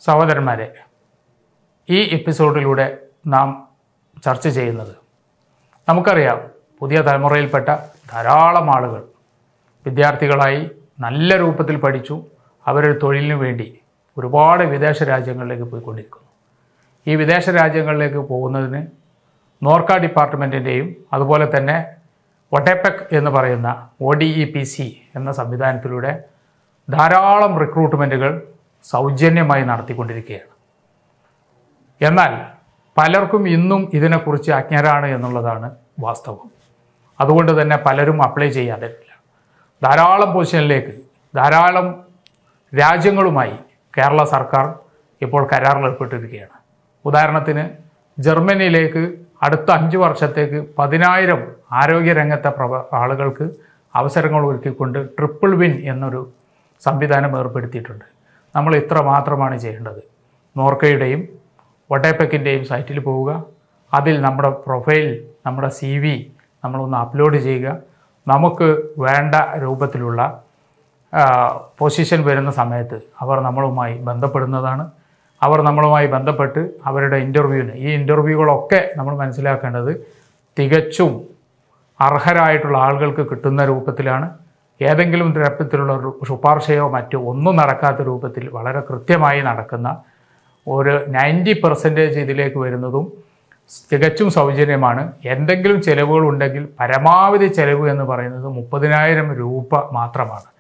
സഹോദരന്മാരെ ഈ എപ്പിസോഡിലൂടെ നാം ചർച്ച ചെയ്യുന്നത് നമുക്കറിയാം പുതിയ തലമുറയിൽപ്പെട്ട ധാരാളം ആളുകൾ വിദ്യാർത്ഥികളായി നല്ല രൂപത്തിൽ പഠിച്ചു അവരൊരു തൊഴിലിനു വേണ്ടി ഒരുപാട് വിദേശ രാജ്യങ്ങളിലേക്ക് പോയിക്കൊണ്ടിരിക്കുന്നു ഈ വിദേശ രാജ്യങ്ങളിലേക്ക് പോകുന്നതിന് നോർക്ക ഡിപ്പാർട്ട്മെൻറ്റിൻ്റെയും അതുപോലെ തന്നെ ഒട്ടേപെക് എന്ന് പറയുന്ന O D E P C എന്ന സംവിധാനത്തിലൂടെ ധാരാളം റിക്രൂട്ട്മെൻറ്റുകൾ സൗജന്യമായി നടത്തിക്കൊണ്ടിരിക്കുകയാണ് എന്നാൽ പലർക്കും ഇന്നും ഇതിനെക്കുറിച്ച് അജ്ഞരാണ് എന്നുള്ളതാണ് വാസ്തവം അതുകൊണ്ട് തന്നെ പലരും അപ്ലൈ ചെയ്യാതില്ല ധാരാളം പൊസിഷനിലേക്ക് ധാരാളം രാജ്യങ്ങളുമായി കേരള സർക്കാർ ഇപ്പോൾ കരാറിൽ ഏർപ്പെട്ടിരിക്കുകയാണ് ഉദാഹരണത്തിന് ജർമ്മനിയിലേക്ക് അടുത്ത അഞ്ച് വർഷത്തേക്ക് പതിനായിരം ആരോഗ്യരംഗത്തെ പ്രവ ആളുകൾക്ക് അവസരങ്ങൾ ഒരുക്കിക്കൊണ്ട് ട്രിപ്പിൾ വിൻ എന്നൊരു സംവിധാനം ഏർപ്പെടുത്തിയിട്ടുണ്ട് നമ്മൾ ഇത്ര മാത്രമാണ് ചെയ്യേണ്ടത് നോർക്കയുടെയും ഒട്ടേപെക്കിൻ്റെയും സൈറ്റിൽ പോവുക അതിൽ നമ്മുടെ പ്രൊഫൈൽ നമ്മുടെ സി വി നമ്മളൊന്ന് അപ്ലോഡ് ചെയ്യുക നമുക്ക് വേണ്ട രൂപത്തിലുള്ള പൊസിഷൻ വരുന്ന സമയത്ത് അവർ നമ്മളുമായി ബന്ധപ്പെടുന്നതാണ് അവർ നമ്മളുമായി ബന്ധപ്പെട്ട് അവരുടെ ഇൻ്റർവ്യൂവിന് ഈ ഇൻ്റർവ്യൂകളൊക്കെ നമ്മൾ മനസ്സിലാക്കേണ്ടത് തികച്ചും അർഹരായിട്ടുള്ള ആളുകൾക്ക് കിട്ടുന്ന രൂപത്തിലാണ് ഏതെങ്കിലും തരത്തിലുള്ള ഒരു ശുപാർശയോ മറ്റോ ഒന്നും നടക്കാത്ത രൂപത്തിൽ വളരെ കൃത്യമായി നടക്കുന്ന ഒരു നയൻറ്റി പെർസെൻറ്റേജ് ഇതിലേക്ക് വരുന്നതും തികച്ചും സൗജന്യമാണ് എന്തെങ്കിലും ചിലവുകൾ ഉണ്ടെങ്കിൽ പരമാവധി ചിലവ് എന്ന് പറയുന്നത് മുപ്പതിനായിരം രൂപ മാത്രമാണ്